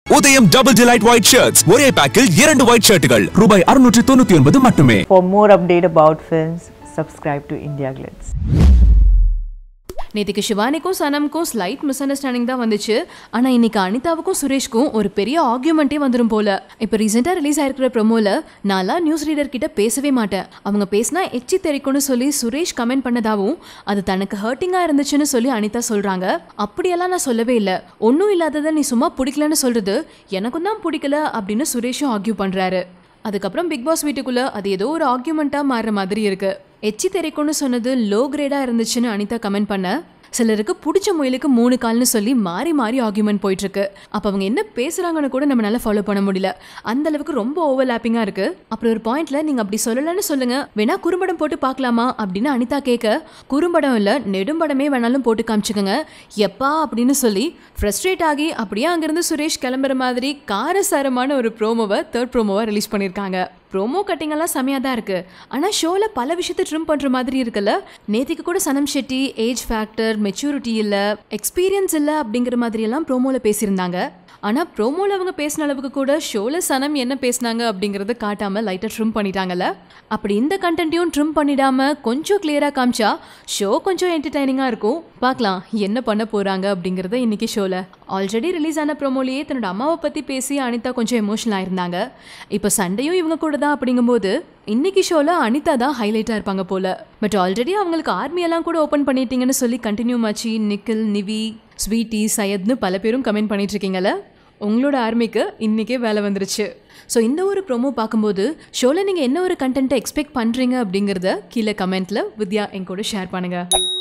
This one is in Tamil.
உதயம் டபுள் டிலைட் ஒயிட் ஷர்ட்ஸ் ஒரே பேக்கில் இரண்டு ஒயிட் ஷர்ட்டுகள் ரூபாய் அறுநூற்று தொண்ணூத்தி ஒன்பது மட்டுமே For more update about films, subscribe to India Glitz. நேற்றுக்கு சிவானிக்கும் சனம்க்கும் ஸ்லைட் மிஸ் அண்டர்ஸ்டாண்டிங் தான் வந்துச்சு ஆனால் இன்னைக்கு அனிதாவுக்கும் சுரேஷ்க்கும் ஒரு பெரிய ஆர்கியூமெண்ட்டே வந்துடும் போல இப்போ ரீசெண்டாக ரிலீஸ் ஆயிருக்கிற ப்ரோமோல நான்லாம் நியூஸ் ரீடர் கிட்ட பேசவே மாட்டேன் அவங்க பேசினா எச்சி தெரிக்கும்னு சொல்லி சுரேஷ் கமெண்ட் பண்ணதாவும் அது தனக்கு ஹர்ட்டிங்காக இருந்துச்சுன்னு சொல்லி அனிதா சொல்கிறாங்க அப்படியெல்லாம் நான் சொல்லவே இல்லை ஒன்றும் இல்லாததை நீ சும்மா பிடிக்கலன்னு சொல்கிறது எனக்கும் தான் பிடிக்கல அப்படின்னு சுரேஷும் ஆர்கியூ பண்ணுறாரு அதுக்கப்புறம் பிக் பாஸ் வீட்டுக்குள்ள அது ஏதோ ஒரு ஆர்கியூமெண்ட்டாக மாறுற மாதிரி இருக்கு எச்சி தெரிக்கும்னு சொன்னது லோ கிரேடாக இருந்துச்சுன்னு அனிதா கமெண்ட் பண்ண சிலருக்கு பிடிச்ச முயலுக்கு மூணு கால்னு சொல்லி மாறி மாறி ஆர்கியூமெண்ட் போயிட்டு இருக்கு அப்போ அவங்க என்ன பேசுறாங்கன்னு கூட நம்மளால ஃபாலோ பண்ண முடியல அந்த அளவுக்கு ரொம்ப ஓவர்லாப்பிங்கா இருக்கு அப்புறம் ஒரு பாயிண்ட்ல நீங்க அப்படி சொல்லலன்னு சொல்லுங்க வேணா குறும்படம் போட்டு பார்க்கலாமா அப்படின்னு அனிதா கேட்க குறும்படம் இல்ல நெடும்படமே வேணாலும் போட்டு காமிச்சுக்கோங்க எப்பா அப்படின்னு சொல்லி ஃப்ரஸ்ட்ரேட் ஆகி அப்படியே அங்கிருந்து சுரேஷ் கிளம்புற மாதிரி காரசாரமான ஒரு ப்ரோமோவை தேர்ட் ப்ரோமோவை ரிலீஸ் பண்ணியிருக்காங்க ப்ரோமோ கட்டிங் எல்லாம் செமையாக தான் இருக்கு ஆனால் ஷோவில் பல விஷயத்தை ட்ரிம் பண்ணுற மாதிரி இருக்குல்ல நேத்திக்கு கூட Sanam Shetty age factor maturity இல்லை எக்ஸ்பீரியன்ஸ் இல்லை அப்படிங்கிற மாதிரி எல்லாம் ப்ரோமோவில் பேசியிருந்தாங்க ஆனால் ப்ரோமோவில் அவங்க பேசின அளவுக்கு கூட ஷோவில் சனம் என்ன பேசினாங்க அப்படிங்கிறத காட்டாமல் லைட்டாக ட்ரிம் பண்ணிட்டாங்கல்ல அப்படி இந்த கண்டென்ட்டையும் ட்ரிம் பண்ணிடாம கொஞ்சம் கிளியராக காமிச்சா ஷோ கொஞ்சம் என்டர்டைனிங்காக இருக்கும் பார்க்கலாம் என்ன பண்ண போகிறாங்க அப்படிங்கிறத இன்னைக்கு ஷோவில் ஆல்ரெடி ரிலீஸ் ஆன ப்ரோமோலேயே தன்னோட அம்மாவை பற்றி பேசி அனிதா கொஞ்சம் எமோஷனல் ஆயிருந்தாங்க இப்போ சண்டையும் இவங்க கூட தான் அப்படிங்கும்போது இன்னைக்கு ஷோவில் அனிதா தான் ஹைலைட்டாக இருப்பாங்க போல பட் ஆல்ரெடி அவங்களுக்கு ஆர்மி எல்லாம் கூட ஓப்பன் பண்ணிட்டீங்கன்னு சொல்லி கண்டினியூ ஆச்சு நிக்கில் நிவி ஸ்வீட்டி சையத்னு பல பேரும் கமெண்ட் பண்ணிட்டு இருக்கீங்கல்ல உங்களோட ஆர்மிக்கு இன்றைக்கே வேலை வந்துருச்சு ஸோ இந்த ஒரு ப்ரோமோ பார்க்கும்போது ஷோவில் நீங்கள் என்ன ஒரு கண்டென்ட்டை எக்ஸ்பெக்ட் பண்ணுறீங்க அப்படிங்கிறத கீழே கமெண்ட்டில் வித்யா என் கூட ஷேர் பண்ணுங்கள்